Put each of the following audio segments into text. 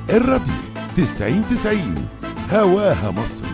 الراديو 90 90 هواها مصر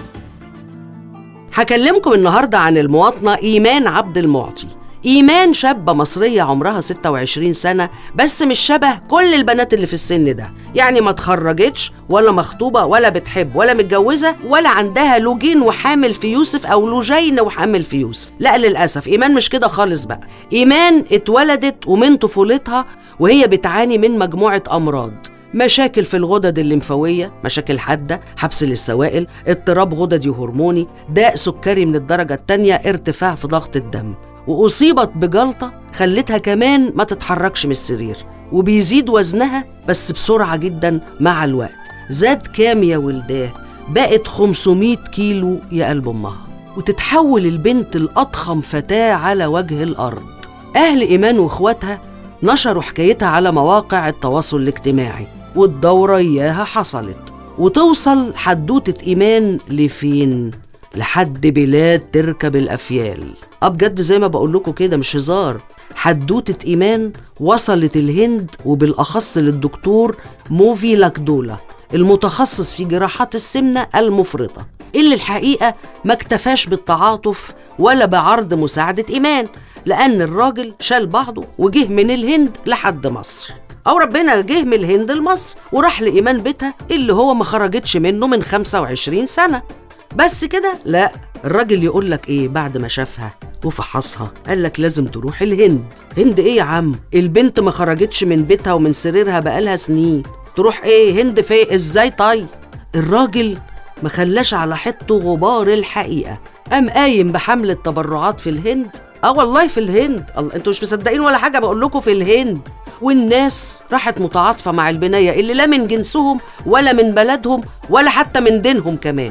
هكلمكم النهاردة عن المواطنة إيمان عبد المعطي إيمان شابة مصرية عمرها 26 سنة بس مش شبه كل البنات اللي في السن ده يعني ما اتخرجتش ولا مخطوبة ولا بتحب ولا متجوزة ولا عندها لوجين وحامل في يوسف أو لوجين وحامل في يوسف لا للأسف إيمان مش كده خالص بقى إيمان اتولدت ومن طفولتها وهي بتعاني من مجموعة أمراض مشاكل في الغدد الليمفاوية مشاكل حادة حبس للسوائل اضطراب غددي وهرموني داء سكري من الدرجة التانية ارتفاع في ضغط الدم وأصيبت بجلطة خلتها كمان ما تتحركش من السرير وبيزيد وزنها بس بسرعة جدا مع الوقت زاد كام يا ولداه بقت 500 كيلو يا قلب أمها وتتحول البنت الأضخم فتاة على وجه الأرض أهل إيمان وإخواتها نشروا حكايتها على مواقع التواصل الاجتماعي والدورة إياها حصلت وتوصل حدوتة إيمان لفين؟ لحد بلاد تركب الأفيال أه بجد زي ما بقول لكم كده مش هزار حدوتة إيمان وصلت الهند وبالأخص للدكتور موفي لاكدولا المتخصص في جراحات السمنة المفرطة اللي الحقيقة ما اكتفاش بالتعاطف ولا بعرض مساعدة إيمان لأن الراجل شال بعضه وجه من الهند لحد مصر أو ربنا جه من الهند لمصر وراح لإيمان بيتها اللي هو ما خرجتش منه من 25 سنة بس كده لا الراجل يقول لك ايه بعد ما شافها وفحصها قال لك لازم تروح الهند هند ايه يا عم البنت ما خرجتش من بيتها ومن سريرها بقالها سنين تروح ايه هند في ازاي طيب الراجل ما خلاش على حته غبار الحقيقه قام قايم بحمله تبرعات في الهند اه والله في الهند الله انتوا مش مصدقين ولا حاجه بقول لكم في الهند والناس راحت متعاطفه مع البنيه اللي لا من جنسهم ولا من بلدهم ولا حتى من دينهم كمان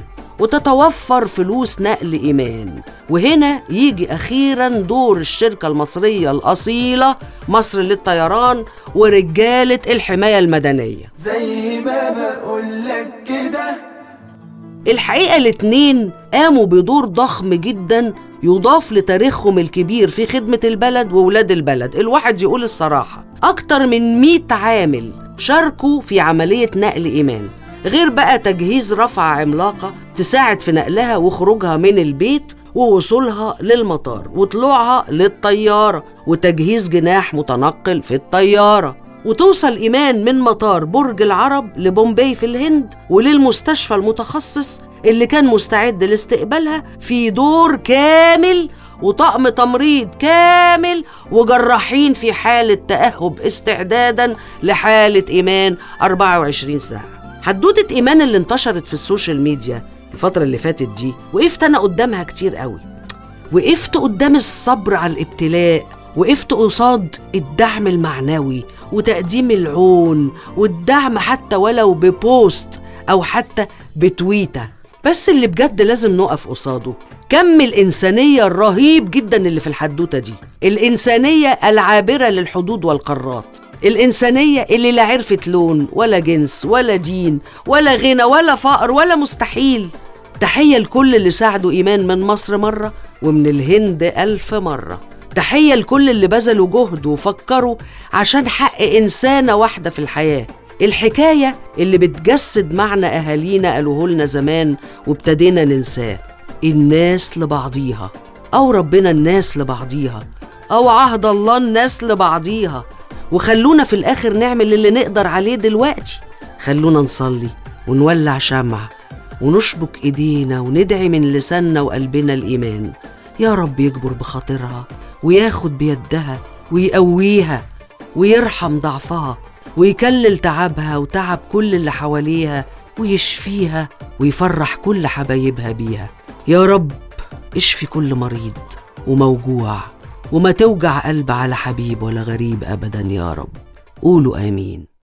وتتوفر فلوس نقل إيمان وهنا يجي أخيرا دور الشركة المصرية الأصيلة مصر للطيران ورجالة الحماية المدنية زي ما بقولك كده الحقيقة الاتنين قاموا بدور ضخم جدا يضاف لتاريخهم الكبير في خدمة البلد وولاد البلد الواحد يقول الصراحة أكتر من 100 عامل شاركوا في عملية نقل إيمان غير بقى تجهيز رفعة عملاقة تساعد في نقلها وخروجها من البيت ووصولها للمطار وطلوعها للطيارة وتجهيز جناح متنقل في الطيارة وتوصل إيمان من مطار برج العرب لبومبي في الهند وللمستشفى المتخصص اللي كان مستعد لاستقبالها في دور كامل وطقم تمريض كامل وجراحين في حالة تأهب استعدادا لحالة إيمان 24 ساعة حدوتة إيمان اللي انتشرت في السوشيال ميديا الفترة اللي فاتت دي وقفت أنا قدامها كتير قوي وقفت قدام الصبر على الابتلاء وقفت قصاد الدعم المعنوي وتقديم العون والدعم حتى ولو ببوست أو حتى بتويتة بس اللي بجد لازم نقف قصاده كم الإنسانية الرهيب جدا اللي في الحدوتة دي الإنسانية العابرة للحدود والقارات الإنسانية اللي لا عرفت لون ولا جنس ولا دين ولا غنى ولا فقر ولا مستحيل تحية لكل اللي ساعدوا إيمان من مصر مرة ومن الهند ألف مرة تحية لكل اللي بذلوا جهد وفكروا عشان حق إنسانة واحدة في الحياة الحكاية اللي بتجسد معنى أهالينا قالوه لنا زمان وابتدينا ننساه الناس لبعضيها أو ربنا الناس لبعضيها أو عهد الله الناس لبعضيها وخلونا في الآخر نعمل اللي نقدر عليه دلوقتي خلونا نصلي ونولع شمع ونشبك إيدينا وندعي من لساننا وقلبنا الإيمان يا رب يجبر بخاطرها وياخد بيدها ويقويها ويرحم ضعفها ويكلل تعبها وتعب كل اللي حواليها ويشفيها ويفرح كل حبايبها بيها يا رب اشفي كل مريض وموجوع وما توجع قلب على حبيب ولا غريب ابدا يا رب قولوا امين